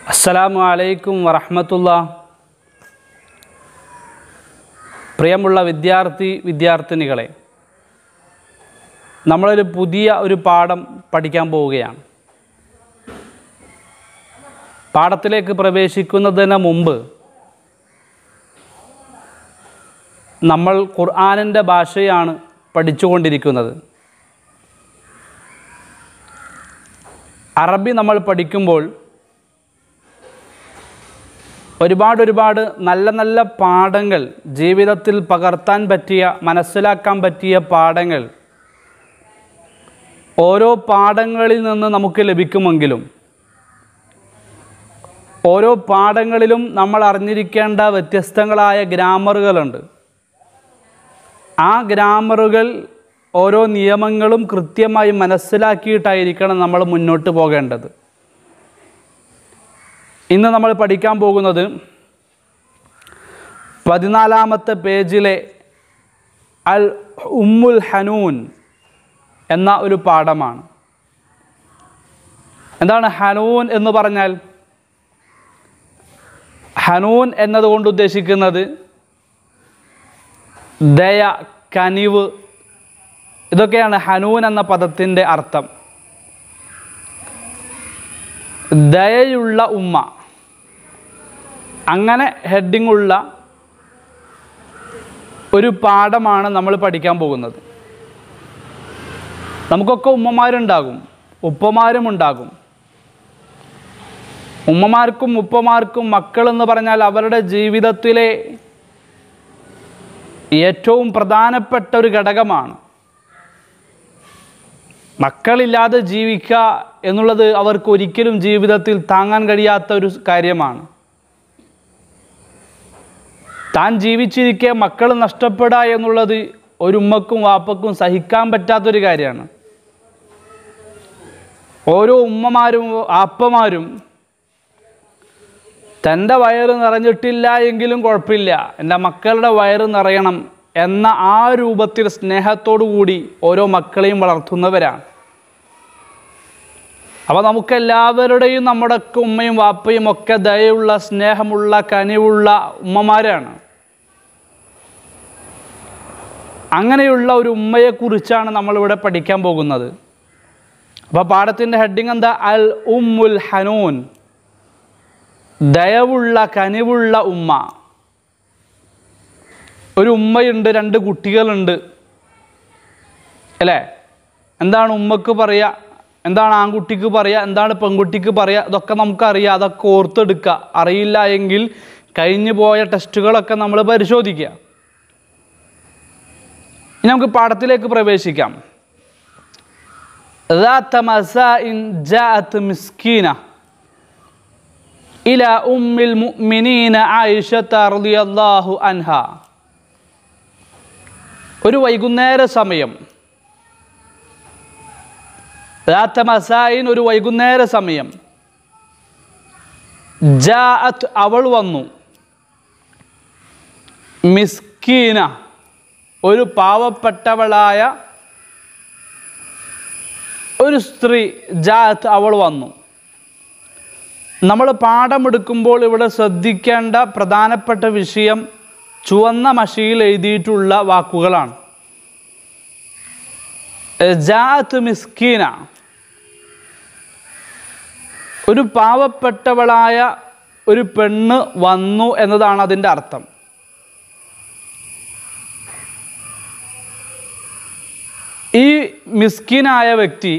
അസ്സലാമു അലൈക്കും വറഹമത്തുള്ള പ്രിയമുള്ള വിദ്യാർത്ഥി വിദ്യാർത്ഥിനികളെ നമ്മളൊരു പുതിയ ഒരു പാഠം പഠിക്കാൻ പോവുകയാണ് പാഠത്തിലേക്ക് പ്രവേശിക്കുന്നതിന് മുമ്പ് നമ്മൾ ഖുർആാനിൻ്റെ ഭാഷയാണ് പഠിച്ചുകൊണ്ടിരിക്കുന്നത് അറബി നമ്മൾ പഠിക്കുമ്പോൾ ഒരുപാട് ഒരുപാട് നല്ല നല്ല പാഠങ്ങൾ ജീവിതത്തിൽ പകർത്താൻ പറ്റിയ മനസ്സിലാക്കാൻ പറ്റിയ പാഠങ്ങൾ ഓരോ പാഠങ്ങളിൽ നിന്ന് നമുക്ക് ലഭിക്കുമെങ്കിലും ഓരോ പാഠങ്ങളിലും നമ്മൾ അറിഞ്ഞിരിക്കേണ്ട വ്യത്യസ്തങ്ങളായ ഗ്രാമറുകളുണ്ട് ആ ഗ്രാമറുകൾ ഓരോ നിയമങ്ങളും കൃത്യമായി മനസ്സിലാക്കിയിട്ടായിരിക്കണം നമ്മൾ മുന്നോട്ട് പോകേണ്ടത് ഇന്ന് നമ്മൾ പഠിക്കാൻ പോകുന്നത് പതിനാലാമത്തെ പേജിലെ അൽ ഉമ്മുൽ ഹനൂൻ എന്ന ഒരു പാഠമാണ് എന്താണ് ഹനൂൻ എന്ന് പറഞ്ഞാൽ ഹനൂൻ എന്നതുകൊണ്ട് ഉദ്ദേശിക്കുന്നത് ദയ കനിവ് ഇതൊക്കെയാണ് ഹനൂൻ എന്ന പദത്തിൻ്റെ അർത്ഥം ദയയുള്ള ഉമ്മ അങ്ങനെ ഹെഡിങ് ഉള്ള ഒരു പാഠമാണ് നമ്മൾ പഠിക്കാൻ പോകുന്നത് നമുക്കൊക്കെ ഉമ്മമാരുണ്ടാകും ഉപ്പമാരും ഉണ്ടാകും ഉമ്മമാർക്കും ഉപ്പമാർക്കും മക്കളെന്ന് പറഞ്ഞാൽ അവരുടെ ജീവിതത്തിലെ ഏറ്റവും പ്രധാനപ്പെട്ട ഒരു ഘടകമാണ് മക്കളില്ലാതെ ജീവിക്കുക എന്നുള്ളത് അവർക്ക് ഒരിക്കലും ജീവിതത്തിൽ താങ്ങാൻ കഴിയാത്ത ഒരു കാര്യമാണ് താൻ ജീവിച്ചിരിക്കെ മക്കൾ നഷ്ടപ്പെടുക എന്നുള്ളത് ഒരു ഉമ്മക്കും വാപ്പക്കും സഹിക്കാൻ പറ്റാത്തൊരു കാര്യമാണ് ഓരോ ഉമ്മമാരും ആപ്പമാരും തൻ്റെ വയറ് നിറഞ്ഞിട്ടില്ല എങ്കിലും കുഴപ്പമില്ല എൻ്റെ മക്കളുടെ വയറ് നിറയണം എന്ന ആ രൂപത്തിൽ സ്നേഹത്തോടു കൂടി ഓരോ മക്കളെയും വളർത്തുന്നവരാണ് അപ്പോൾ നമുക്കെല്ലാവരുടെയും നമ്മുടെ ഒക്കെ ഉമ്മയും വാപ്പയും ഒക്കെ ദയയുള്ള സ്നേഹമുള്ള കനിവുള്ള ഉമ്മമാരാണ് അങ്ങനെയുള്ള ഒരു ഉമ്മയെക്കുറിച്ചാണ് നമ്മളിവിടെ പഠിക്കാൻ പോകുന്നത് അപ്പോൾ പാഠത്തിൻ്റെ ഹെഡിങ് എന്താ അൽ ഉമ്മുൽ ഹനൂൻ ദയവുള്ള കനിവുള്ള ഉമ്മ ഒരു ഉമ്മയുണ്ട് രണ്ട് കുട്ടികളുണ്ട് അല്ലേ എന്താണ് ഉമ്മക്ക് പറയുക എന്താണ് ആൺകുട്ടിക്ക് പറയുക എന്താണ് പെൺകുട്ടിക്ക് പറയുക ഇതൊക്കെ നമുക്കറിയാം അതൊക്കെ ഓർത്തെടുക്കുക അറിയില്ല എങ്കിൽ കഴിഞ്ഞു പോയ ടെസ്റ്റുകളൊക്കെ നമ്മൾ പരിശോധിക്കുക ഇനി നമുക്ക് പാഠത്തിലേക്ക് പ്രവേശിക്കാം ذات مساء جاءت مسكينة إلى أم المؤمنين عائشة رضي الله عنها ഒരു വൈകുന്നേര സമയം ذات مساء ഒരു വൈകുന്നേര സമയം ജാഅത്ത് അവൾ വന്നു മിസ്കീന ഒരു പാവപ്പെട്ടവളായ ഒരു സ്ത്രീ ജാത്ത് അവൾ വന്നു നമ്മൾ പാഠമെടുക്കുമ്പോൾ ഇവിടെ ശ്രദ്ധിക്കേണ്ട പ്രധാനപ്പെട്ട വിഷയം ചുവന്ന മഷിയിൽ എഴുതിയിട്ടുള്ള വാക്കുകളാണ് ജാത്ത് മിസ്കീന ഒരു പാവപ്പെട്ടവളായ ഒരു പെണ്ണ് വന്നു എന്നതാണ് അതിൻ്റെ അർത്ഥം ഈ മിസ്കിനായ വ്യക്തി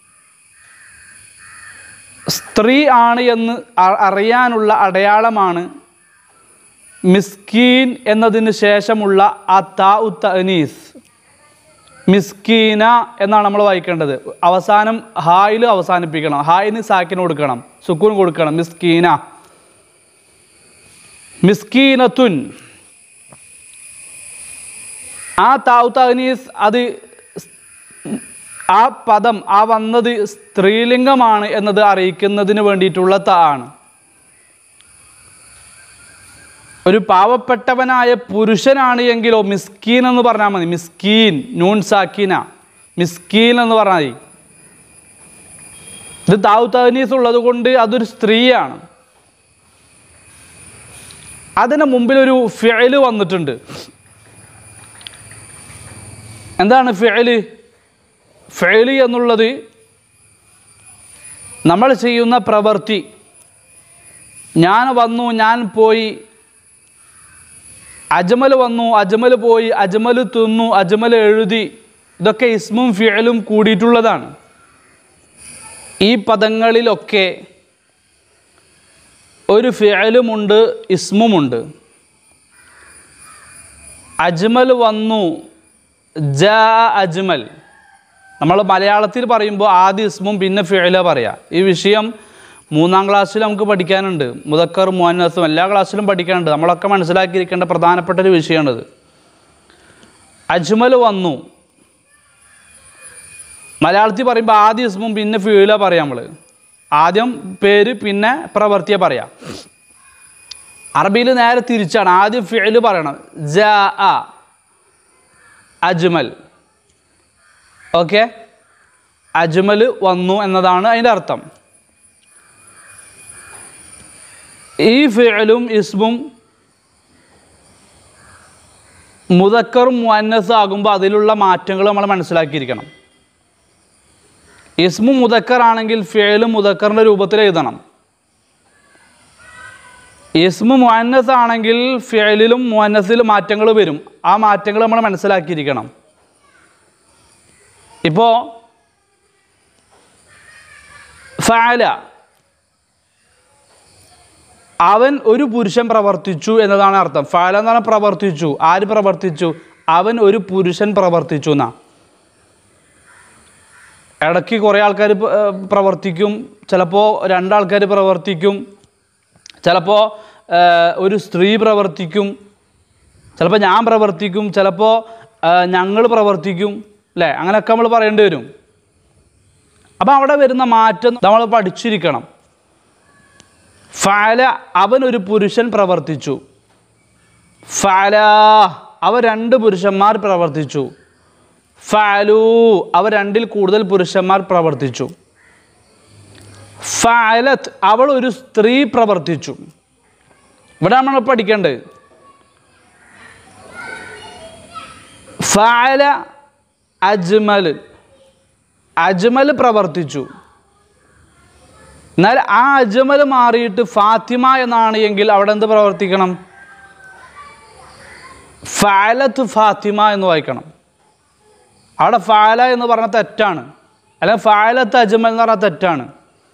സ്ത്രീ ആണ് എന്ന് അ- അറിയാനുള്ള അടയാളമാണ് മിസ്കീൻ എന്നതിന് ശേഷമുള്ള ആ താ ഉത്ത അനീസ് മിസ്കീന എന്നാണ് നമ്മൾ വായിക്കേണ്ടത് അവസാനം ഹായിൽ അവസാനിപ്പിക്കണം ഹായിന് സാക്കിന് കൊടുക്കണം സുക്കൂൻ കൊടുക്കണം മിസ്കീന മിസ്കീനത്തുൻ ആ താവുത്ത അനീസ് അത് ആ പദം ആ വന്നത് സ്ത്രീലിംഗമാണ് എന്നത് അറിയിക്കുന്നതിന് വേണ്ടിയിട്ടുള്ള ത ആണ് ഒരു പാവപ്പെട്ടവനായ പുരുഷനാണ് എങ്കിലോ മിസ്കീൻ എന്ന് പറഞ്ഞാൽ മതി മിസ്കീൻ നൂൺ സാക്കീന മിസ്കീൻ എന്ന് പറഞ്ഞാൽ മതി ഇത് താവ് തഹനീസ് ഉള്ളത് കൊണ്ട് അതൊരു സ്ത്രീയാണ് അതിന് മുമ്പിൽ ഒരു ഫിഴല് വന്നിട്ടുണ്ട് എന്താണ് ഫിഴല് ഫിഴല് എന്നുള്ളത് നമ്മൾ ചെയ്യുന്ന പ്രവൃത്തി ഞാൻ വന്നു ഞാൻ പോയി അജ്മൽ വന്നു അജ്മൽ പോയി അജ്മൽ തിന്നു അജ്മൽ എഴുതി ഇതൊക്കെ ഇസ്മും ഫിയലും കൂടിയിട്ടുള്ളതാണ് ഈ പദങ്ങളിലൊക്കെ ഒരു ഫിയലുമുണ്ട് ഇസ്മുമുണ്ട് അജ്മൽ വന്നു ജ അജ്മൽ നമ്മൾ മലയാളത്തിൽ പറയുമ്പോൾ ആദ്യ ഇസ്മും പിന്നെ ഫിയല പറയാം ഈ വിഷയം മൂന്നാം ക്ലാസ്സിൽ നമുക്ക് പഠിക്കാനുണ്ട് മുതക്കർ മുഹന്നസും എല്ലാ ക്ലാസ്സിലും പഠിക്കാനുണ്ട് നമ്മളൊക്കെ മനസ്സിലാക്കിയിരിക്കേണ്ട പ്രധാനപ്പെട്ട ഒരു വിഷയമാണിത് അജ്മൽ വന്നു മലയാളത്തിൽ പറയുമ്പോൾ ആദ്യ ഇസ്മും പിന്നെ ഫീല പറയാം നമ്മൾ ആദ്യം പേര് പിന്നെ പ്രവൃത്തിയെ പറയാം അറബിയിൽ നേരെ തിരിച്ചാണ് ആദ്യം ഫിഴല് പറയണം ജ അ അജ്മൽ ഓക്കെ അജ്മൽ വന്നു എന്നതാണ് അതിൻ്റെ അർത്ഥം ഈ ഫിഴലും ഇസ്മും മുതക്കറും മുന്നസ് ആകുമ്പോൾ അതിലുള്ള മാറ്റങ്ങൾ നമ്മൾ മനസ്സിലാക്കിയിരിക്കണം ഇസ്മു മുതക്കർ ആണെങ്കിൽ ഫിഴലും മുതക്കറിൻ്റെ രൂപത്തിൽ എഴുതണം ഇസ്മു മുഹന്നസ് ആണെങ്കിൽ ഫിഴലിലും മുഹന്നസിലും മാറ്റങ്ങൾ വരും ആ മാറ്റങ്ങൾ നമ്മൾ മനസ്സിലാക്കിയിരിക്കണം ഇപ്പോൾ ഫാല അവൻ ഒരു പുരുഷൻ പ്രവർത്തിച്ചു എന്നതാണ് അർത്ഥം ഫാല എന്നാണ് പ്രവർത്തിച്ചു ആര് പ്രവർത്തിച്ചു അവൻ ഒരു പുരുഷൻ പ്രവർത്തിച്ചു എന്നാ ഇടയ്ക്ക് കുറേ ആൾക്കാർ പ്രവർത്തിക്കും ചിലപ്പോൾ രണ്ടാൾക്കാർ പ്രവർത്തിക്കും ചിലപ്പോൾ ഒരു സ്ത്രീ പ്രവർത്തിക്കും ചിലപ്പോൾ ഞാൻ പ്രവർത്തിക്കും ചിലപ്പോൾ ഞങ്ങൾ പ്രവർത്തിക്കും അല്ലേ അങ്ങനെയൊക്കെ നമ്മൾ പറയേണ്ടി വരും അപ്പം അവിടെ വരുന്ന മാറ്റം നമ്മൾ പഠിച്ചിരിക്കണം ഫാല അവൻ ഒരു പുരുഷൻ പ്രവർത്തിച്ചു ഫാല അവ രണ്ട് പുരുഷന്മാർ പ്രവർത്തിച്ചു ഫാലു അവ രണ്ടിൽ കൂടുതൽ പുരുഷന്മാർ പ്രവർത്തിച്ചു ഫാലത്ത് അവൾ ഒരു സ്ത്രീ പ്രവർത്തിച്ചു ഇവിടെ നമ്മൾ പഠിക്കേണ്ടത് ഫാല അജ്മൽ അജ്മൽ പ്രവർത്തിച്ചു എന്നാൽ ആ അജ്മൽ മാറിയിട്ട് ഫാത്തിമ എന്നാണ് എങ്കിൽ അവിടെ എന്ത് പ്രവർത്തിക്കണം ഫാലത്ത് ഫാത്തിമ എന്ന് വായിക്കണം അവിടെ ഫാല എന്ന് പറഞ്ഞ തെറ്റാണ് അല്ലെങ്കിൽ ഫാലത്ത് അജ്മൽ എന്ന് പറഞ്ഞാൽ തെറ്റാണ്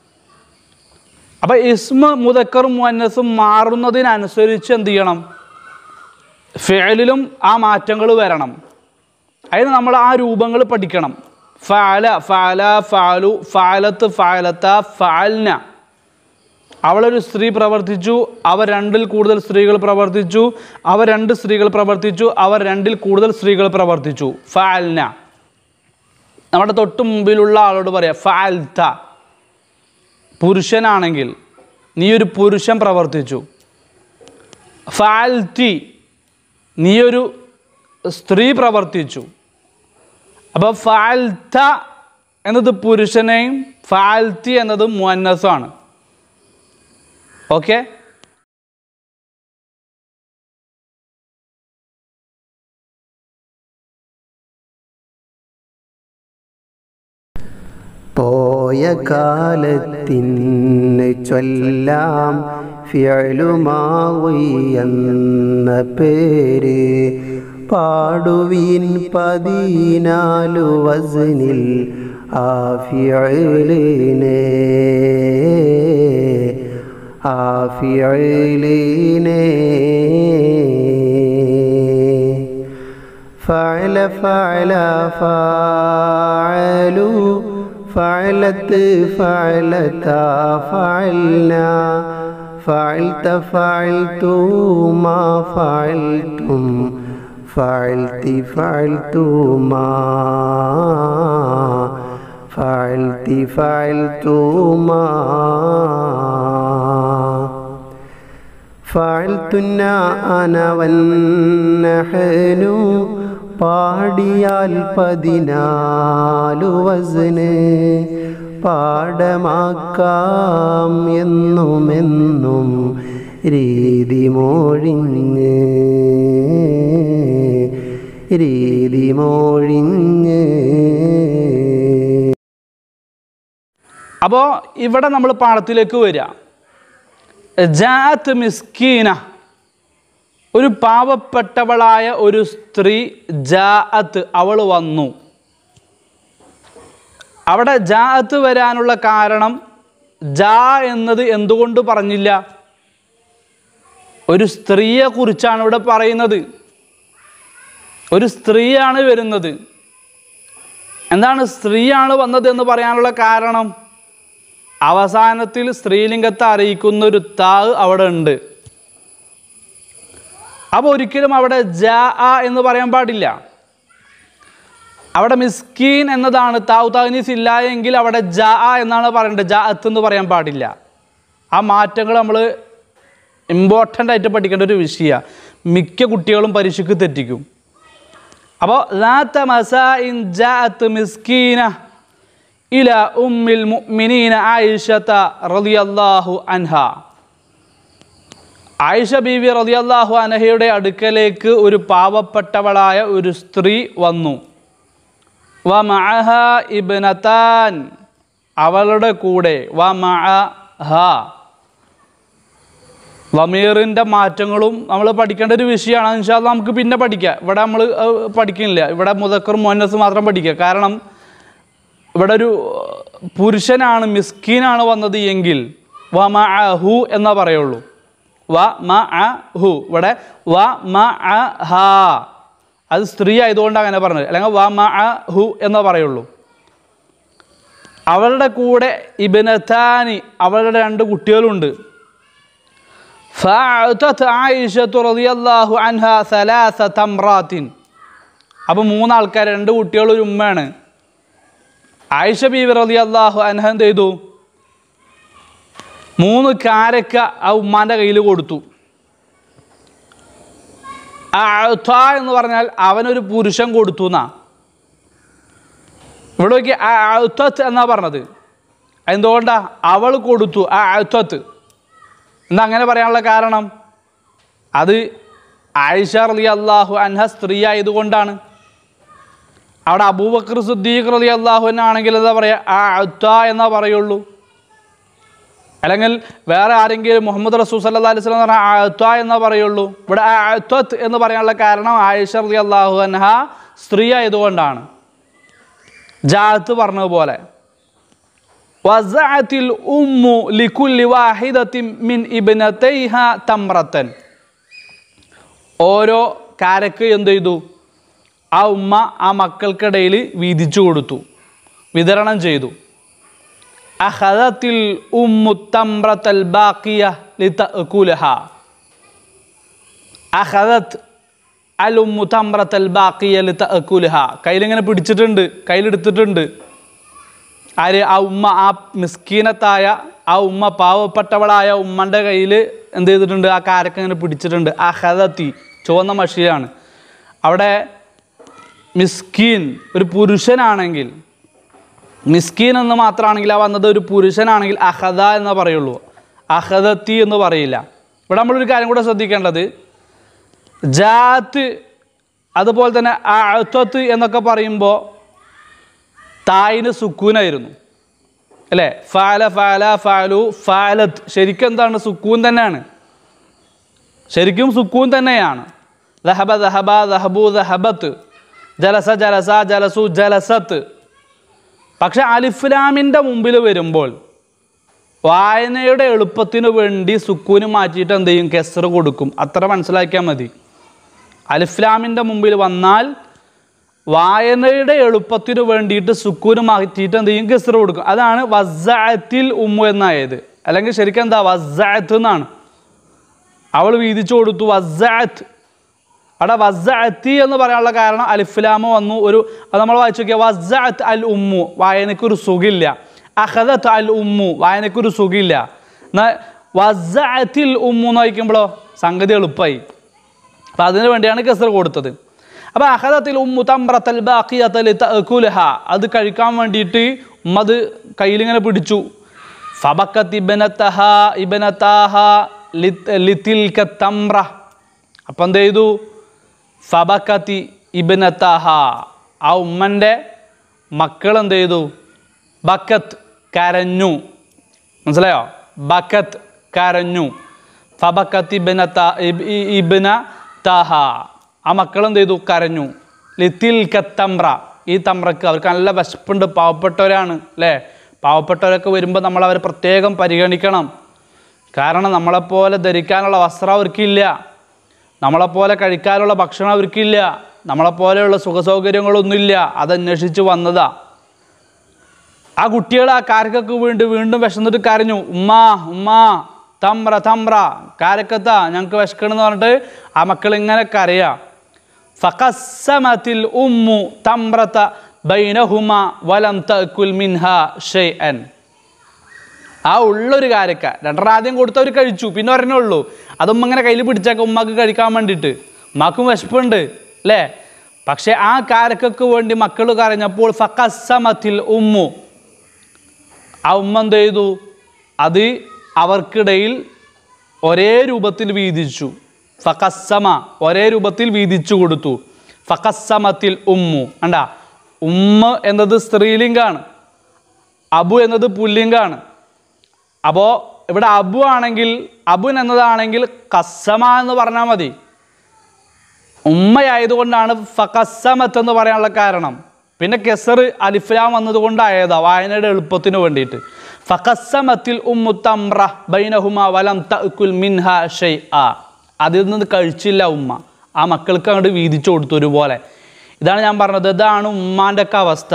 അപ്പം ഇസ്മ മുതക്കറും മുന്നസും മാറുന്നതിനനുസരിച്ച് എന്ത് ചെയ്യണം ഫേലിലും ആ മാറ്റങ്ങൾ വരണം അതിന് നമ്മൾ ആ രൂപങ്ങൾ പഠിക്കണം ഫാല ഫാല ഫാലു ഫാലത്ത് ഫാലത്ത ഫാൽന അവളൊരു സ്ത്രീ പ്രവർത്തിച്ചു അവർ രണ്ടിൽ കൂടുതൽ സ്ത്രീകൾ പ്രവർത്തിച്ചു അവർ രണ്ട് സ്ത്രീകൾ പ്രവർത്തിച്ചു അവർ രണ്ടിൽ കൂടുതൽ സ്ത്രീകൾ പ്രവർത്തിച്ചു ഫാൽന നമ്മുടെ തൊട്ട് മുമ്പിലുള്ള ആളോട് പറയാം ഫാൽത്ത പുരുഷനാണെങ്കിൽ നീ ഒരു പുരുഷൻ പ്രവർത്തിച്ചു ഫാൽത്തി നീയൊരു സ്ത്രീ പ്രവർത്തിച്ചു അപ്പോൾ ഫാൽത്ത എന്നത് പുരുഷനെയും ഫാൽത്തി എന്നത് മുന്നസാണ് ഓക്കെ പോയ കാലത്തിന് ചൊല്ലാം ഫിയലുമാവി എന്ന പേര് പാടുവീൻ പതിനാലു വസനിൽ ആ ഫിയലിനെ ആ ഫിയലിനെ فعل فعل فاعلوا فعلت فعلتا فعلنا فعلت فعلتما فعلتم فعلت فعلتما فعلت فعلتما ഫാഴ്ത്തുന്ന അനവന്നഹനു പാടിയാൽ പതിനാലു വസന് പാടമാക്കാം എന്നുമെന്നും രീതി മോഴിഞ്ഞ് രീതി മോഴിഞ്ഞ് അപ്പോൾ ഇവിടെ നമ്മൾ പാഠത്തിലേക്ക് വരിക ജാത്ത് മിസ്കീന ഒരു പാവപ്പെട്ടവളായ ഒരു സ്ത്രീ ജാഅത്ത് അവൾ വന്നു അവിടെ ജാഅത്ത് വരാനുള്ള കാരണം ജാ എന്നത് എന്തുകൊണ്ട് പറഞ്ഞില്ല ഒരു സ്ത്രീയെ കുറിച്ചാണ് ഇവിടെ പറയുന്നത് ഒരു സ്ത്രീയാണ് വരുന്നത് എന്താണ് സ്ത്രീയാണ് വന്നത് എന്ന് പറയാനുള്ള കാരണം അവസാനത്തിൽ സ്ത്രീലിംഗത്തെ അറിയിക്കുന്ന ഒരു താവ് അവിടെ ഉണ്ട് അപ്പോൾ ഒരിക്കലും അവിടെ ജ ആ എന്ന് പറയാൻ പാടില്ല അവിടെ മിസ്കീൻ എന്നതാണ് താവ് താനീസ് ഇല്ല എങ്കിൽ അവിടെ ജ ആ എന്നാണ് പറയേണ്ടത് ജ അത്ത് എന്ന് പറയാൻ പാടില്ല ആ മാറ്റങ്ങൾ നമ്മൾ ഇമ്പോർട്ടൻ്റ് ആയിട്ട് പഠിക്കേണ്ട ഒരു വിഷയമാണ് മിക്ക കുട്ടികളും പരീക്ഷയ്ക്ക് തെറ്റിക്കും അപ്പോൾ ലാത്ത മസാഇൻ ജാഅത്ത് മിസ്കീന ഇല ഉമ്മിൽ മുഅ്മിനീന ആയിഷത റളിയല്ലാഹു അൻഹ ആയിഷ ബീവി റളിയല്ലാഹു അൻഹയുടെ അടുക്കലേക്ക് ഒരു പാവപ്പെട്ടവളായ ഒരു സ്ത്രീ വന്നു വ മഅഹ ഇബ്നതാൻ അവളുടെ കൂടെ വ മഅഹ വമീറിൻ്റെ മാറ്റങ്ങളും നമ്മൾ പഠിക്കേണ്ട ഒരു വിഷയമാണ് ഇൻഷാല്ല നമുക്ക് പിന്നെ പഠിക്കാം ഇവിടെ നമ്മൾ പഠിക്കുന്നില്ല ഇവിടെ മുതക്കർ മോനസ് മാത്രം പഠിക്കുക കാരണം ഇവിടെ ഒരു പുരുഷനാണ് മിസ്കീനാണ് വന്നത് എങ്കിൽ വ മ അ ഹു എന്നാ പറയുള്ളൂ വ മ അ ഹു ഇവിടെ വ മ അ ഹ അത് സ്ത്രീ ആയതുകൊണ്ട് അങ്ങനെ പറഞ്ഞത് അല്ലെങ്കിൽ വ മ അ ഹു എന്നേ പറയുള്ളൂ അവളുടെ കൂടെ ഇബിനത്താനി അവളുടെ രണ്ട് കുട്ടികളുണ്ട് فأعطت عائشة رضي الله عنها ثلاث تمرات അപ്പോൾ മൂന്നാൾക്കാർ രണ്ട് കുട്ടികൾ ഒരു ഉമ്മയാണ് ആയിഷ ബീവി റലി അള്ളാഹു അൻഹ എന്ത് ചെയ്തു മൂന്ന് കാരക്ക ആ ഉമ്മാൻ്റെ കയ്യിൽ കൊടുത്തു ആ അഴുത്ത എന്ന് പറഞ്ഞാൽ അവനൊരു പുരുഷൻ കൊടുത്തു എന്നാ ഇവിടെ നോക്കി ആ അഴുത്തത്ത് എന്നാ പറഞ്ഞത് എന്തുകൊണ്ടാ അവൾ കൊടുത്തു ആ അഴുത്തത്ത് എന്താ അങ്ങനെ പറയാനുള്ള കാരണം അത് ആയിഷ റലി അള്ളാഹു അൻഹ സ്ത്രീ ആയതുകൊണ്ടാണ് അവിടെ അബൂബക്കർ സുദ്ദീഖ് റലി അള്ളാഹുവിനാണെങ്കിൽ എന്താ പറയുക ആ അത്ത എന്നാ പറയുള്ളൂ അല്ലെങ്കിൽ വേറെ ആരെങ്കിലും മുഹമ്മദ് റസൂൽ സല്ലാ അലൈഹി സ്വലം പറഞ്ഞാൽ അത്ത എന്നാ പറയുള്ളൂ ഇവിടെ ആ അത്വത്ത് എന്ന് പറയാനുള്ള കാരണം ആയിഷ റലി അള്ളാഹു അൻഹ സ്ത്രീ ആയതുകൊണ്ടാണ് ജാത്ത് പറഞ്ഞതുപോലെ വസഅത്തിൽ ഉമ്മു ലിക്കുല്ലി വാഹിദത്തിൻ മിൻ ഇബ്നതൈഹ തമ്രത്തൻ ഓരോ കാരക്ക് എന്ത് ചെയ്തു ആ ഉമ്മ ആ മക്കൾക്കിടയിൽ വീതിച്ചു കൊടുത്തു വിതരണം ചെയ്തു അഹദത്തിൽ ഉമ്മു തമ്രത്തൽ ബാക്കിയ ലിതഅകുലഹ അഹദത്ത് അൽ ഉമ്മു തമ്രത്തൽ ബാക്കിയ ലിതഅകുലഹ കയ്യിലിങ്ങനെ പിടിച്ചിട്ടുണ്ട് കയ്യിലെടുത്തിട്ടുണ്ട് ആര് ആ ഉമ്മ ആ മിസ്കീനത്തായ ആ ഉമ്മ പാവപ്പെട്ടവളായ ഉമ്മൻ്റെ കയ്യിൽ എന്ത് ചെയ്തിട്ടുണ്ട് ആ കാരക്ക ഇങ്ങനെ പിടിച്ചിട്ടുണ്ട് ആ ഹദത്തി ചുവന്ന മഷിയാണ് അവിടെ മിസ്കീൻ ഒരു പുരുഷനാണെങ്കിൽ മിസ്കീൻ എന്ന് മാത്രമാണെങ്കിൽ ആ വന്നത് ഒരു പുരുഷനാണെങ്കിൽ അഹദ എന്ന് പറയുള്ളൂ അഹദത്തി എന്ന് പറയില്ല ഇവിടെ നമ്മളൊരു കാര്യം കൂടെ ശ്രദ്ധിക്കേണ്ടത് ജാത്ത് അതുപോലെ തന്നെ അഴുത്തത്ത് എന്നൊക്കെ പറയുമ്പോൾ തായിന് സുക്കൂനായിരുന്നു അല്ലേ ഫാല ഫാല ഫാലു ഫാലത്ത് ശരിക്കും എന്താണ് സുക്കൂൻ തന്നെയാണ് ശരിക്കും സുക്കൂൻ തന്നെയാണ് ദഹബ ദഹബ ദഹബു ദഹബത്ത് ജലസ ജലസ ജലസു ജലസത്ത് പക്ഷെ അലിഫ്ലാമിൻ്റെ മുമ്പിൽ വരുമ്പോൾ വായനയുടെ എളുപ്പത്തിന് വേണ്ടി സുക്കൂന് മാറ്റിയിട്ട് എന്ത് ചെയ്യും കെസർ കൊടുക്കും അത്ര മനസ്സിലാക്കിയാൽ മതി അലിഫ്ലാമിൻ്റെ മുമ്പിൽ വന്നാൽ വായനയുടെ എളുപ്പത്തിന് വേണ്ടിയിട്ട് സുക്കൂന് മാറ്റിയിട്ട് എന്ത് ചെയ്യും കെസർ കൊടുക്കും അതാണ് വസ്സഅത്തിൽ ഉമ്മു എന്നായത് അല്ലെങ്കിൽ ശരിക്കും എന്താ വസ്സഅത്ത് എന്നാണ് അവൾ വീതിച്ചു കൊടുത്തു വസ്സഅത്ത് അവിടെ വസ്സഅത്തി എന്ന് പറയാനുള്ള കാരണം അലിഫ്ലാമ വന്നു ഒരു അത് നമ്മൾ വായിച്ചു നോക്കിയാൽ വസ്സഅത്ത് അൽ ഉമ്മു വായനയ്ക്കൊരു സുഖില്ല അഹദത്ത് അൽ ഉമ്മു വായനയ്ക്കൊരു സുഖില്ല എന്നാൽ വസ്സഅത്തിൽ ഉമ്മു എന്ന് വായിക്കുമ്പോഴോ സംഗതി എളുപ്പമായി അപ്പം അതിനു വേണ്ടിയാണ് കെസർ കൊടുത്തത് അപ്പോൾ അഹദത്തിൽ ഉമ്മു തമ്രത്തൽ ബാക്കിയത്തൽ തഅകുലഹ അത് കഴിക്കാൻ വേണ്ടിയിട്ട് ഉമ്മ അത് കയ്യിലിങ്ങനെ പിടിച്ചു ഫബക്കത്ത് ഇബനത്തഹ ഇബനത്താഹ ലിത്തിൽക തമ്ര അപ്പം എന്ത് ചെയ്തു ഫബക്കത്തി ഇബിനത്തഹ ആ ഉമ്മൻ്റെ മക്കൾ എന്ത് ചെയ്തു ബക്കത്ത് കരഞ്ഞു മനസ്സിലായോ ബക്കത്ത് കരഞ്ഞു ഫബക്കത്ത് ഇബിന ഇബിന തഹ ആ മക്കൾ എന്ത് ചെയ്തു കരഞ്ഞു ലിത്തിൽ കത്തമ്ര ഈ തമ്രക്ക് അവർക്ക് നല്ല വിശപ്പുണ്ട് പാവപ്പെട്ടവരാണ് അല്ലേ പാവപ്പെട്ടവരൊക്കെ വരുമ്പോൾ നമ്മൾ അവരെ പ്രത്യേകം പരിഗണിക്കണം കാരണം നമ്മളെപ്പോലെ ധരിക്കാനുള്ള വസ്ത്രം അവർക്കില്ല നമ്മളെപ്പോലെ കഴിക്കാനുള്ള ഭക്ഷണം അവർക്കില്ല നമ്മളെപ്പോലെയുള്ള സുഖസൗകര്യങ്ങളൊന്നുമില്ല അതന്വേഷിച്ച് വന്നതാ ആ കുട്ടികൾ ആ കാരക്കൊക്കെ വേണ്ടി വീണ്ടും വിശന്നിട്ട് കരഞ്ഞു ഉമ്മ ഉമ്മ തമ്ര തമ്ര കാരക്കത്ത ഞങ്ങൾക്ക് വിശക്കണമെന്ന് പറഞ്ഞിട്ട് ആ മക്കൾ ഇങ്ങനെ കരയാ ഫഖസ്സമത്തിൽ ഉമ്മു തമ്രത ബൈനഹുമ വലം തഅക്കുൽ മിൻഹ ഷൈഅൻ ആ ഉള്ളൊരു കാരക്ക രണ്ടെണ്ണം ആദ്യം കൊടുത്തവർ കഴിച്ചു പിന്നെ ഒരെണ്ണേ ഉള്ളൂ അതുമ്മ ഇങ്ങനെ കയ്യിൽ പിടിച്ചേക്ക ഉമ്മക്ക് കഴിക്കാൻ വേണ്ടിയിട്ട് ഉമ്മാക്കും വിശപ്പുണ്ട് അല്ലേ പക്ഷെ ആ കാരക്കക്ക് വേണ്ടി മക്കൾ കരഞ്ഞപ്പോൾ ഫക്കസമത്തിൽ ഉമ്മു ആ ഉമ്മ എന്ത് ചെയ്തു അത് അവർക്കിടയിൽ ഒരേ രൂപത്തിൽ വീതിച്ചു ഫക്കസമ ഒരേ രൂപത്തിൽ വീതിച്ചു കൊടുത്തു ഫക്കസമത്തിൽ ഉമ്മു കണ്ട ഉമ്മ എന്നത് സ്ത്രീലിംഗാണ് അബു എന്നത് പുല്ലിംഗാണ് അപ്പോൾ ഇവിടെ അബു ആണെങ്കിൽ അബുൻ എന്നതാണെങ്കിൽ കസ്സമ എന്ന് പറഞ്ഞാൽ മതി ഉമ്മയായതുകൊണ്ടാണ് ഫക്കസമത്ത് എന്ന് പറയാനുള്ള കാരണം പിന്നെ കെസർ അലിഫ്ലാം വന്നതുകൊണ്ടായതാ വായനയുടെ എളുപ്പത്തിന് വേണ്ടിയിട്ട് ഫക്കസമത്തിൽ ഉമ്മു തമ്ര ബൈനഹുമ വലം തഅക്കുൽ മിൻഹ ഷൈ ആ അതിൽ നിന്ന് കഴിച്ചില്ല ഉമ്മ ആ മക്കൾക്ക് അങ്ങോട്ട് വീതിച്ചു കൊടുത്തു ഒരുപോലെ ഇതാണ് ഞാൻ പറഞ്ഞത് ഇതാണ് ഉമ്മാൻ്റെ ഒക്കെ അവസ്ഥ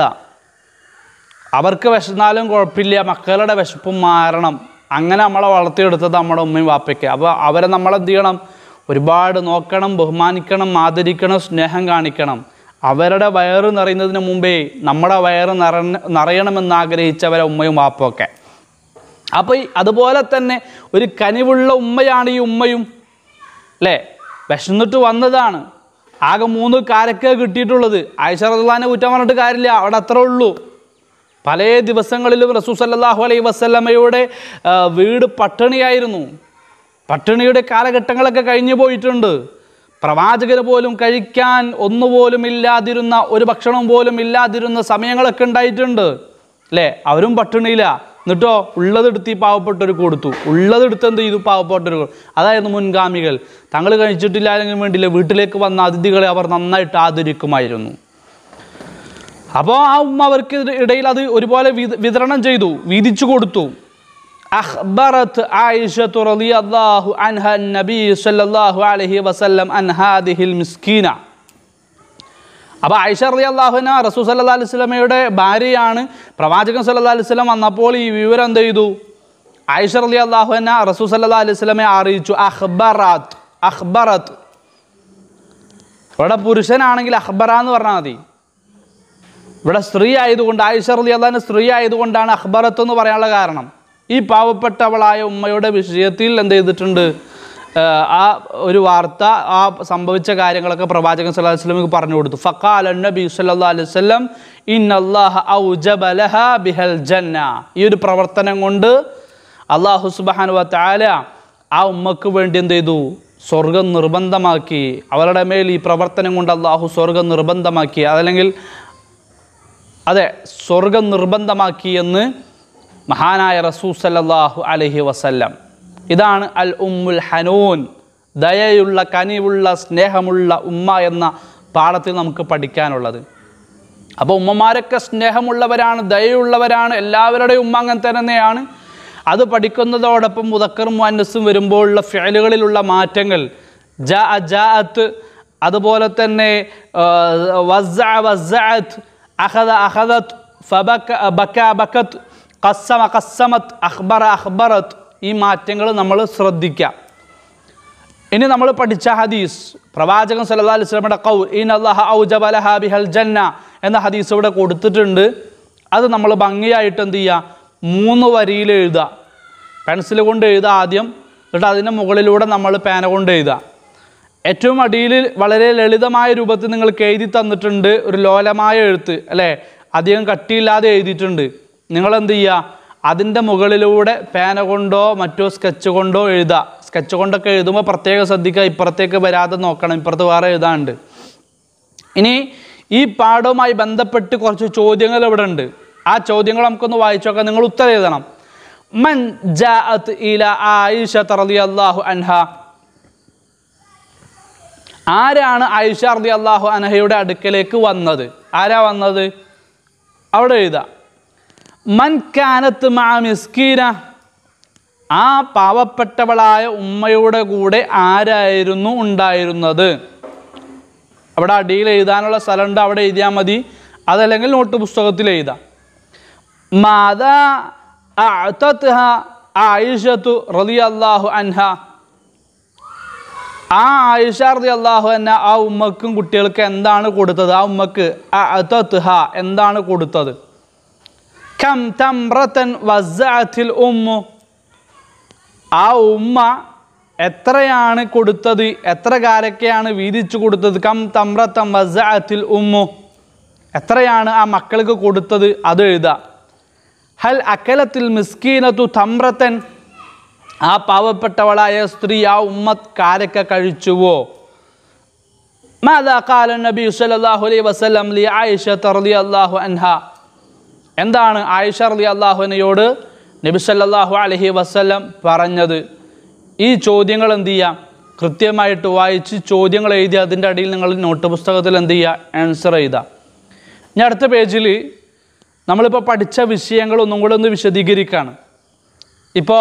അവർക്ക് വിശന്നാലും കുഴപ്പമില്ല മക്കളുടെ വിശപ്പും മാറണം അങ്ങനെ നമ്മളെ വളർത്തിയെടുത്തത് നമ്മുടെ ഉമ്മയും വാപ്പയ്ക്ക് അപ്പോൾ അവരെ നമ്മളെന്ത് ചെയ്യണം ഒരുപാട് നോക്കണം ബഹുമാനിക്കണം ആദരിക്കണം സ്നേഹം കാണിക്കണം അവരുടെ വയറ് നിറയുന്നതിന് മുമ്പേ നമ്മുടെ വയറ് നിറ നിറയണമെന്ന് ആഗ്രഹിച്ചവരെ ഉമ്മയും വാപ്പൊക്കെ അപ്പോൾ ഈ അതുപോലെ തന്നെ ഒരു കനിവുള്ള ഉമ്മയാണ് ഈ ഉമ്മയും അല്ലേ വിശന്നിട്ട് വന്നതാണ് ആകെ മൂന്ന് കാരക്ക കിട്ടിയിട്ടുള്ളത് ആയിഷ റഹ്ലാനെ കുറ്റം പറഞ്ഞിട്ട് കാര്യമില്ല അവിടെ അത്രേ ഉള്ളൂ പല ദിവസങ്ങളിലും റസൂ സല്ലല്ലാഹു അലൈഹി വസല്ലമയുടെ ആ, വീട് പട്ടിണിയായിരുന്നു പട്ടിണിയുടെ കാലഘട്ടങ്ങളൊക്കെ കഴിഞ്ഞു പോയിട്ടുണ്ട് പ്രവാചകന് പോലും കഴിക്കാൻ ഒന്നുപോലും ഇല്ലാതിരുന്ന ഒരു ഭക്ഷണം പോലും ഇല്ലാതിരുന്ന സമയങ്ങളൊക്കെ ഉണ്ടായിട്ടുണ്ട് അല്ലേ അവരും പട്ടിണിയില്ല എന്നിട്ടോ ഉള്ളതെടുത്ത് ഈ പാവപ്പെട്ടവർക്ക് കൊടുത്തു ഉള്ളതെടുത്ത് എന്ത് ചെയ്തു പാവപ്പെട്ടവർ അതായിരുന്നു മുൻഗാമികൾ തങ്ങൾ കഴിച്ചിട്ടില്ലായെങ്കിലും വേണ്ടിയില്ല വീട്ടിലേക്ക് വന്ന അതിഥികളെ അവർ നന്നായിട്ട് ആദരിക്കുമായിരുന്നു അപ്പോൾ ആ ഉമ്മ അവർക്ക് ഇടയിൽ അത് ഒരുപോലെ വിത- വിതരണം ചെയ്തു വീതിച്ചു കൊടുത്തു أخبرت عائشة رضي الله عنها النبي صلى الله عليه وسلم عن هذه المسكينة അപ്പോൾ ആയിഷ റളി അള്ളാഹുന റസൂ സല്ലാ അലൈഹി സ്വലമയുടെ ഭാര്യയാണ് പ്രവാചകൻ സല്ലാ അലൈഹി സ്വലം വന്നപ്പോൾ ഈ വിവരം എന്ത് ചെയ്തു ആയിഷ റളി അള്ളാഹുന റസൂ സല്ലാ അലൈഹി സ്വലമെ അറിയിച്ചു അഖ്ബറാത്ത് അഖ്ബറത്ത് ഇവിടെ പുരുഷനാണെങ്കിൽ അഖ്ബറ എന്ന് പറഞ്ഞാൽ മതി ഇവിടെ സ്ത്രീ ആയതുകൊണ്ട് ആയിഷ റളി അള്ളഹാന് സ്ത്രീ ആയതുകൊണ്ടാണ് അഖ്ബറത്ത് എന്ന് പറയാനുള്ള കാരണം ഈ പാവപ്പെട്ടവളായ ഉമ്മയുടെ വിഷയത്തിൽ എന്ത് ചെയ്തിട്ടുണ്ട് ആഹ് ആ ഒരു വാർത്ത ആ സംഭവിച്ച കാര്യങ്ങളൊക്കെ പ്രവാചകൻ സല്ലല്ലാഹു അലൈഹി വസല്ലമക്ക് പറഞ്ഞു കൊടുത്തു ഫഖാല നബി സല്ലല്ലാഹു അലൈഹി വസല്ലം ഇന്നല്ലാഹ ഔജബ ലഹാ ബിഹൽ ജന്ന ഈ ഒരു പ്രവർത്തനം കൊണ്ട് അള്ളാഹു സുബ്ഹാനഹു വ തആല ആ ഉമ്മക്ക് വേണ്ടി എന്ത് ചെയ്തു സ്വർഗം നിർബന്ധമാക്കി അവരുടെ മേൽ ഈ പ്രവർത്തനം കൊണ്ട് അള്ളാഹു സ്വർഗം നിർബന്ധമാക്കി അതല്ലെങ്കിൽ അതെ സ്വർഗം നിർബന്ധമാക്കി എന്ന് മഹാനായ റസൂ സല്ലല്ലാഹു അലൈഹി വസല്ലം ഇതാണ് അൽ ഉമ്മുൽ ഹനൂൻ ദയയുള്ള കനിവുള്ള സ്നേഹമുള്ള ഉമ്മ എന്ന പാഠത്തിൽ നമുക്ക് പഠിക്കാനുള്ളത് അപ്പോൾ ഉമ്മമാരൊക്കെ സ്നേഹമുള്ളവരാണ് ദയയുള്ളവരാണ് എല്ലാവരുടെയും ഉമ്മ അങ്ങനെ തന്നെയാണ് അത് പഠിക്കുന്നതോടൊപ്പം മുതക്കറും മുന്നസും വരുമ്പോഴുള്ള ഫിയലുകളിലുള്ള മാറ്റങ്ങൾ ജ ജാഅത്ത് അതുപോലെ തന്നെ ആ, വസ്സഅ വസ്സഅത്ത് അഖദ അഖദത്ത് ഫബക ബക ബക്കത്ത് ഖസ്സമ ഖസ്സമത്ത് അഖ്ബറ അഖ്ബറത്ത് ഈ മാറ്റങ്ങൾ നമ്മൾ ശ്രദ്ധിക്കാം ഇനി നമ്മൾ പഠിച്ച ഹദീസ് പ്രവാചകൻ സല്ലല്ലാഹു അലൈഹി വസല്ലമയുടെ ഖൗൽ ഇൻ അല്ലാഹ ഔജബ ലഹാ ബിഹൽ ജന്ന എന്ന ഹദീസ് ഇവിടെ കൊടുത്തിട്ടുണ്ട് അത് നമ്മൾ ഭംഗിയായിട്ട് എന്ത് ചെയ്യുക മൂന്ന് വരിയിൽ എഴുതുക പെൻസിൽ കൊണ്ട് എഴുതുക ആദ്യം എന്നിട്ട് അതിൻ്റെ മുകളിലൂടെ നമ്മൾ പേന കൊണ്ട് എഴുതുക ഏറ്റവും അടിയിൽ വളരെ ലളിതമായ രൂപത്തിൽ നിങ്ങൾക്ക് എഴുതി തന്നിട്ടുണ്ട് ഒരു ലോലമായ എഴുത്ത് അല്ലേ അധികം കട്ടിയില്ലാതെ എഴുതിയിട്ടുണ്ട് നിങ്ങൾ എന്ത് ചെയ്യുക അതിൻ്റെ മുകളിലൂടെ പേന കൊണ്ടോ മറ്റോ സ്കെച്ച് കൊണ്ടോ എഴുതുക സ്കെച്ച് കൊണ്ടൊക്കെ എഴുതുമ്പോൾ പ്രത്യേകം ശ്രദ്ധിക്കുക ഇപ്പുറത്തേക്ക് വരാതെ നോക്കണം ഇപ്പുറത്ത് വേറെ എഴുതാനുണ്ട് ഇനി ഈ പാഠവുമായി ബന്ധപ്പെട്ട് കുറച്ച് ചോദ്യങ്ങൾ ഇവിടെ ഉണ്ട് ആ ചോദ്യങ്ങൾ നമുക്കൊന്ന് വായിച്ചു നോക്കാം നിങ്ങൾ ഉത്തരം എഴുതണം മൻ ജാഅത്ത് ഇല ആയിഷ റളിയല്ലാഹു അൻഹ ആരാണ് ആയിഷ റളി അള്ളാഹു അനഹയുടെ അടുക്കലേക്ക് വന്നത് ആരാ വന്നത് അവിടെ എഴുതാം മൻ കാനത്ത് മാ മിസ്കീന ആ പാവപ്പെട്ടവളായ ഉമ്മയുടെ കൂടെ ആരായിരുന്നു ഉണ്ടായിരുന്നത് അവിടെ അടിയിൽ എഴുതാനുള്ള സ്ഥലമുണ്ട് അവിടെ എഴുതിയാൽ മതി അതല്ലെങ്കിൽ നോട്ട് പുസ്തകത്തിൽ എഴുതാം മാതാ അഅതത്ഹ ആയിഷത്തു റളിയല്ലാഹു അൻഹ ആ ആയിഷ റളി അള്ളാഹു തന്നെ ആ ഉമ്മക്കും കുട്ടികൾക്ക് എന്താണ് കൊടുത്തത് ആ ഉമ്മക്ക് അഅതത്ഹ എന്താണ് കൊടുത്തത് കം തംറത്തൻ വസ്സഅത്തിൽ ഉമ്മു ആ ഉമ്മ എത്രയാണ് കൊടുത്തത് എത്ര കാരൊക്കെയാണ് വീതിച്ചു കൊടുത്തത് കം തമ്രത്തം വസ്സഅത്തിൽ ഉമ്മു എത്രയാണ് ആ മക്കൾക്ക് കൊടുത്തത് അത് എഴുതുക ഹൽ അക്കലത്തിൽ മിസ്കീനത്തു തമ്രത്തൻ ആ പാവപ്പെട്ടവളായ സ്ത്രീ ആ ഉമ്മത്ത് കാരക്ക കഴിച്ചുവോ മാതാ കാല നബി സല്ലല്ലാഹു അലൈഹി വസല്ലം ലി ആയിഷ റളിയല്ലാഹു അൻഹ എന്താണ് ആയിഷ റളി അള്ളാഹുവിനയോട് നബി സല്ലല്ലാഹു അലൈഹി വസല്ലം പറഞ്ഞത് ഈ ചോദ്യങ്ങൾ എന്ത് ചെയ്യാം കൃത്യമായിട്ട് വായിച്ച് ചോദ്യങ്ങൾ എഴുതി അതിൻ്റെ അടിയിൽ നിങ്ങൾ നോട്ട് പുസ്തകത്തിൽ എന്ത് ചെയ്യുക ആൻസർ എഴുതുക ഇനി അടുത്ത പേജിൽ നമ്മളിപ്പോൾ പഠിച്ച വിഷയങ്ങൾ ഒന്നും കൂടെ ഒന്ന് വിശദീകരിക്കുകയാണ് ഇപ്പോൾ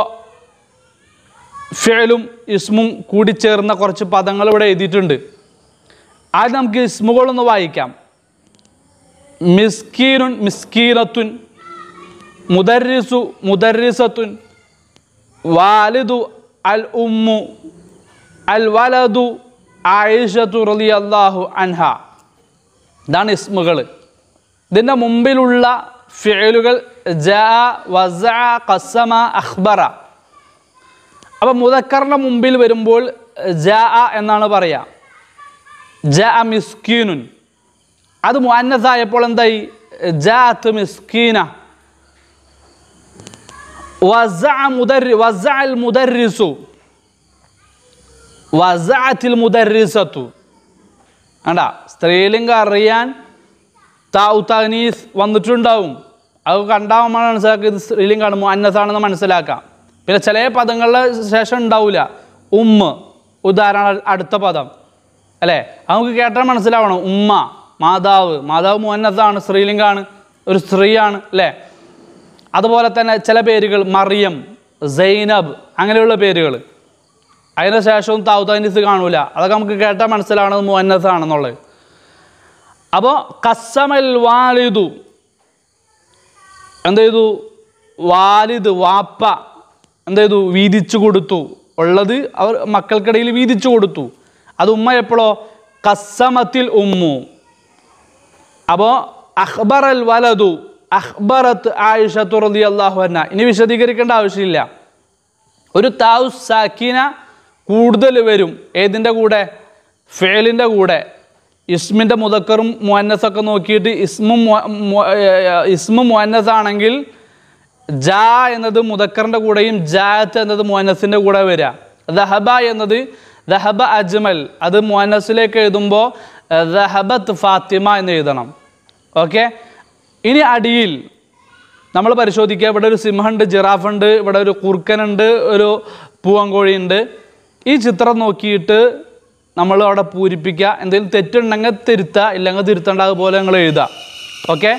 ഫേലും ഇസ്മും കൂടിച്ചേർന്ന കുറച്ച് പദങ്ങൾ ഇവിടെ എഴുതിയിട്ടുണ്ട് ആദ്യം നമുക്ക് ഇസ്മുകളൊന്ന് വായിക്കാം മിസ്കീനുൻ മിസ്കീനത്തുൻ മുദരിസു മുദരിസത്തുൻ വാലിദു അൽ ഉമ്മു അൽ വലദു ആയിഷത്തു റലി അള്ളാഹു അൻഹ ഇതാണ് ഇസ്മുകൾ ഇതിൻ്റെ മുമ്പിലുള്ള ഫിയലുകൾ ജ വസ കസമ അഖ്ബറ അപ്പം മുദക്കറിൻ്റെ മുമ്പിൽ വരുമ്പോൾ ജ എന്നാണ് പറയുക ജ മിസ്കീനുൻ അത് മുഅന്നസായപ്പോൾ എന്തായി ജാത്ത് മിസ്കീന വസഅ മുദരി വസഅൽ മുദരിസു വസഅത്തിൽ മുദരിസത്തു കണ്ട സ്ത്രീലിംഗം അറിയാൻ താഉ തനീസ് വന്നിട്ടുണ്ടാവും അത് കണ്ടാൽ നമ്മൾ മനസ്സിലാക്കുക ഇത് സ്ത്രീലിംഗാണ് മുഅന്നസാണെന്ന് മനസ്സിലാക്കാം പിന്നെ ചില പദങ്ങളുടെ ശേഷം ഉണ്ടാവില്ല ഉമ്മ ഉദാഹരണം അടുത്ത പദം അല്ലേ അത് നമുക്ക് കേട്ടാൽ മനസ്സിലാവണം ഉമ്മ മാതാവ് മാതാവ് മുഹന്നത്താണ് സ്ത്രീലിംഗാണ് ഒരു സ്ത്രീയാണ് അല്ലേ അതുപോലെ തന്നെ ചില പേരുകൾ മറിയം സൈനബ് അങ്ങനെയുള്ള പേരുകൾ അതിന് ശേഷവും താവുതാനിസ് കാണൂല അതൊക്കെ നമുക്ക് കേട്ടാൽ മനസ്സിലാവണത് മുഹന്നസ് ആണെന്നുള്ളത് അപ്പോൾ കസമൽ വാലിദു എന്ത് ചെയ്തു വാലിദ് വാപ്പ എന്ത് ചെയ്തു വീതിച്ചു കൊടുത്തു ഉള്ളത് അവർ മക്കൾക്കിടയിൽ വീതിച്ചു കൊടുത്തു അത് ഉമ്മ എപ്പോഴോ കസമത്തിൽ ഉമ്മു അപ്പോൾ അഖ്ബർ അൽ വലതു അഖ്ബറത്ത് ആയിഷത്തു റളി അള്ളാഹു അന്ന ഇനി വിശദീകരിക്കേണ്ട ആവശ്യമില്ല ഒരു താവ് സാക്കിന കൂടുതൽ വരും ഏതിൻ്റെ കൂടെ ഫേലിൻ്റെ കൂടെ ഇസ്മിൻ്റെ മുതക്കറും മുഹന്നസൊക്കെ നോക്കിയിട്ട് ഇസ്മും മു- മു- ഏർ ഇസ്മു മുഹന്നസ് ആണെങ്കിൽ ജാ എന്നത് മുതക്കറിൻ്റെ കൂടെയും ജാത്ത് എന്നത് മുഹന്നസിൻ്റെ കൂടെ വരിക ദഹബ എന്നത് ദഹബ അജ്മൽ അത് മുഹന്നസിലേക്ക് എഴുതുമ്പോൾ ദഹബത്ത് ഫാത്തിമ എന്ന് എഴുതണം ഓക്കെ ഇനി അടിയിൽ നമ്മൾ പരിശോധിക്കുക ഇവിടെ ഒരു സിംഹമുണ്ട് ജിറാഫുണ്ട് ഇവിടെ ഒരു കുറുക്കനുണ്ട് ഒരു പൂവങ്കോഴിയുണ്ട് ഈ ചിത്രം നോക്കിയിട്ട് നമ്മൾ അവിടെ പൂരിപ്പിക്കുക എന്തെങ്കിലും തെറ്റുണ്ടെങ്കിൽ തിരുത്തുക ഇല്ലെങ്കിൽ തിരുത്തേണ്ട അതുപോലെ നിങ്ങൾ എഴുതുക ഓക്കെ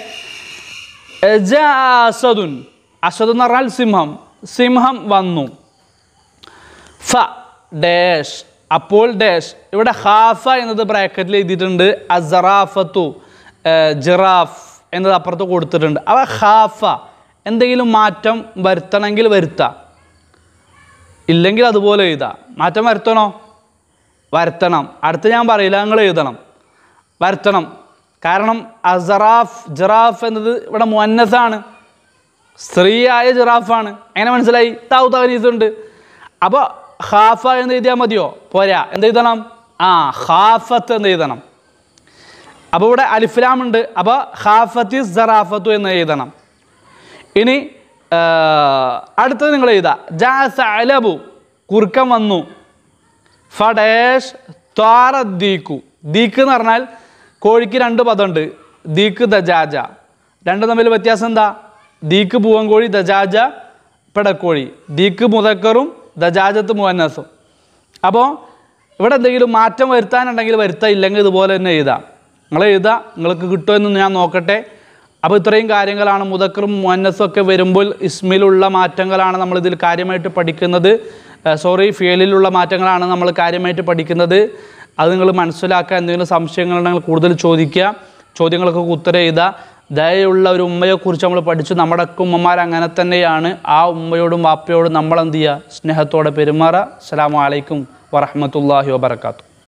അസദുൻ അസദ് എന്ന് പറഞ്ഞാൽ സിംഹം സിംഹം വന്നു ഫ ഡാഷ് അപ്പോൾ ഡാഷ് ഇവിടെ ഹാഫ എന്നത് ബ്രാക്കറ്റിൽ എഴുതിയിട്ടുണ്ട് അസറാഫത്തു ജിറാഫ് എന്നത് അപ്പുറത്ത് കൊടുത്തിട്ടുണ്ട് അവ ഹാഫ എന്തെങ്കിലും മാറ്റം വരുത്തണമെങ്കിൽ വരുത്താം ഇല്ലെങ്കിൽ അതുപോലെ എഴുതാം മാറ്റം വരുത്തണോ വരുത്തണം അടുത്ത് ഞാൻ പറയില്ല നിങ്ങൾ എഴുതണം വരുത്തണം കാരണം അസറാഫ് ജിറാഫ് എന്നത് ഇവിടെ മുന്നസാണ് സ്ത്രീയായ ജിറാഫാണ് എങ്ങനെ മനസ്സിലായി താവ് തവനീസുണ്ട് അപ്പോൾ ഹാഫ എന്ന് എഴുതിയാൽ മതിയോ പോരാ എന്ത് എഴുതണം ആ ഹാഫത്ത് എന്ന് എഴുതണം അപ്പോൾ ഇവിടെ അലിഫ്ലാം ഉണ്ട് അപ്പോൾ ഹാഫത്തി സറാഫത്തു എന്ന് എഴുതണം ഇനി അടുത്തത് നിങ്ങൾ എഴുതാ ജാസ അലബു കുറുക്കം വന്നു ഫഡേഷ് ത്വാറ ദീക്കു ദീക്ക് എന്ന് പറഞ്ഞാൽ കോഴിക്ക് രണ്ട് പദമുണ്ട് ദീക്ക് ദജാജ രണ്ടും തമ്മിൽ വ്യത്യാസം എന്താ ദീക്ക് പൂവൻകോഴി ദജാജ പിടക്കോഴി ദീക്ക് മുതക്കറും ദജാജത്ത് മുഹന്നസും അപ്പോൾ ഇവിടെ എന്തെങ്കിലും മാറ്റം വരുത്താനുണ്ടെങ്കിൽ വരുത്താം ഇല്ലെങ്കിൽ ഇതുപോലെ തന്നെ എഴുതാം നിങ്ങൾ എഴുതാം നിങ്ങൾക്ക് കിട്ടുമെന്ന് ഞാൻ നോക്കട്ടെ അപ്പോൾ ഇത്രയും കാര്യങ്ങളാണ് മുതക്കറും മുഹന്നസും ഒക്കെ വരുമ്പോൾ ഇസ്മിലുള്ള മാറ്റങ്ങളാണ് നമ്മളിതിൽ കാര്യമായിട്ട് പഠിക്കുന്നത് സോറി ഫിയലിലുള്ള മാറ്റങ്ങളാണ് നമ്മൾ കാര്യമായിട്ട് പഠിക്കുന്നത് അത് നിങ്ങൾ മനസ്സിലാക്കുക എന്തെങ്കിലും സംശയങ്ങളുണ്ടെങ്കിൽ കൂടുതൽ ചോദിക്കുക ചോദ്യങ്ങൾക്ക് ഉത്തരം എഴുതുക ദയുള്ള ഒരു ഉമ്മയെക്കുറിച്ച് നമ്മൾ പഠിച്ചു നമ്മുടെയൊക്കെ ഉമ്മമാർ അങ്ങനെ തന്നെയാണ് ആ ഉമ്മയോടും വാപ്പയോടും നമ്മൾ എന്ത് ചെയ്യുക സ്നേഹത്തോടെ പെരുമാറുക അസ്സലാമു അലൈക്കും വറഹ്മത്തുള്ളാഹി വബർക്കാത്തു